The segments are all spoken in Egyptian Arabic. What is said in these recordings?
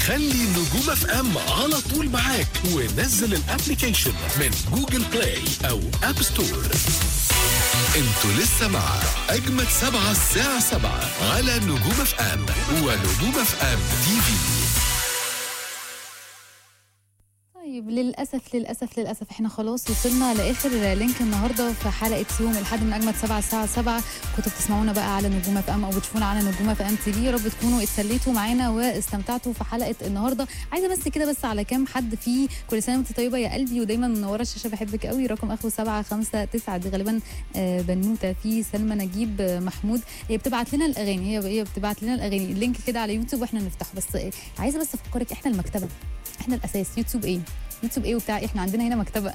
خلي نجوم اف ام على طول معاك ونزل الابليكيشن من جوجل بلاي او اب ستور انتوا لسه مع اجمد سبعة الساعة سبعة على نجوم اف ام ونجوم اف ام تي في طيب للاسف للاسف للاسف احنا خلاص وصلنا لاخر لينك النهارده في حلقه يوم الحد من اجمد سبعة الساعه 7 كنتوا بتسمعونا بقى على نجوم اف ام او بتشوفونا على نجوم اف ام تي في يا رب تكونوا اتسليتوا معانا واستمتعتوا في حلقه النهارده عايزه بس كده بس على كام حد فيه كل سنه وانت طيبه يا قلبي ودايما منوره الشاشه بحبك قوي رقم اخره 7 5 9 دي غالبا آه، بنوته في سلمى نجيب آه، محمود هي بتبعت لنا الاغاني هي هي بتبعت لنا الاغاني اللينك كده على يوتيوب واحنا نفتحه بس آه، عايزه بس افكرك احنا المكتبه احنا الاساس يوتيوب ايه يوتيوب ايه وبتاع إيه؟ احنا عندنا هنا مكتبه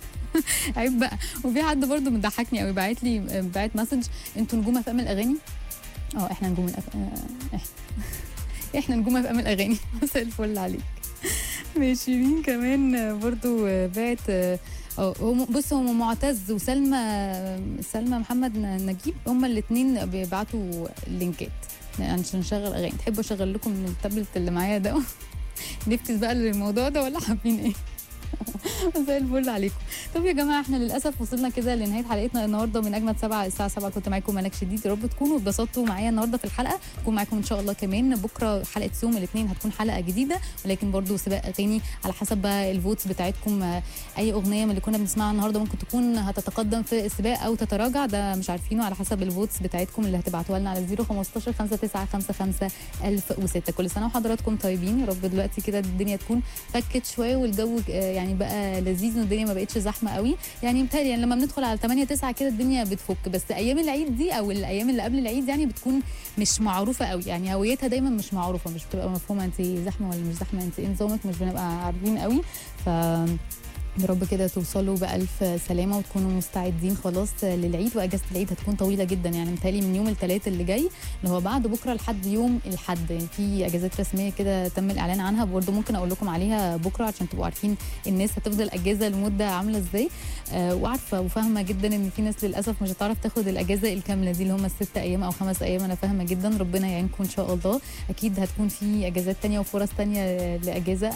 عيب بقى وفي حد برضو مضحكني قوي باعت لي باعت مسج انتوا نجوم اف ام الاغاني اه احنا نجوم الأف... آه، احنا احنا نجوم اف ام الاغاني مساء الفل عليك ماشي مين كمان آه، برضو آه، باعت اه آه، هم بص هم معتز وسلمى سلمى محمد ن- نجيب هما الاثنين بيبعتوا لينكات عشان نشغل اغاني تحبوا اشغل لكم من التابلت اللي معايا ده نفتس بقى للموضوع ده ولا حابين ايه مساء الفل عليكم طب يا جماعه احنا للاسف وصلنا كده لنهايه حلقتنا النهارده من اجمد سبعة الساعه 7 كنت معاكم ملك شديد يا رب تكونوا اتبسطتوا معايا النهارده في الحلقه اكون معاكم ان شاء الله كمان بكره حلقه يوم الاثنين هتكون حلقه جديده ولكن برضو سباق اغاني على حسب بقى الفوتس بتاعتكم آه، اي اغنيه من اللي كنا بنسمعها النهارده ممكن تكون هتتقدم في السباق او تتراجع ده مش عارفينه على حسب الفوتس بتاعتكم اللي هتبعتوها لنا على 015 5955 1006 كل سنه وحضراتكم طيبين يا رب دلوقتي كده الدنيا تكون فكت شويه والجو آه، يعني بقى لذيذ والدنيا ما بقتش زحمه قوي يعني متهيألي يعني لما بندخل على 8 9 كده الدنيا بتفك بس ايام العيد دي او الايام اللي قبل العيد يعني بتكون مش معروفه قوي يعني هويتها دايما مش معروفه مش بتبقى مفهومه انت زحمه ولا مش زحمه انت ايه نظامك مش بنبقى عارفين قوي ف يا رب كده توصلوا بألف سلامة وتكونوا مستعدين خلاص للعيد وأجازة العيد هتكون طويلة جدا يعني متهيألي من يوم الثلاث اللي جاي اللي هو بعد بكرة لحد يوم الحد يعني في أجازات رسمية كده تم الإعلان عنها برضه ممكن أقول لكم عليها بكرة عشان تبقوا عارفين الناس هتفضل أجازة لمدة عاملة إزاي آه وعارفة وفاهمة جدا إن في ناس للأسف مش هتعرف تاخد الأجازة الكاملة دي اللي هم الست أيام أو خمس أيام أنا فاهمة جدا ربنا يعينكم إن شاء الله أكيد هتكون في أجازات تانية وفرص تانية لأجازة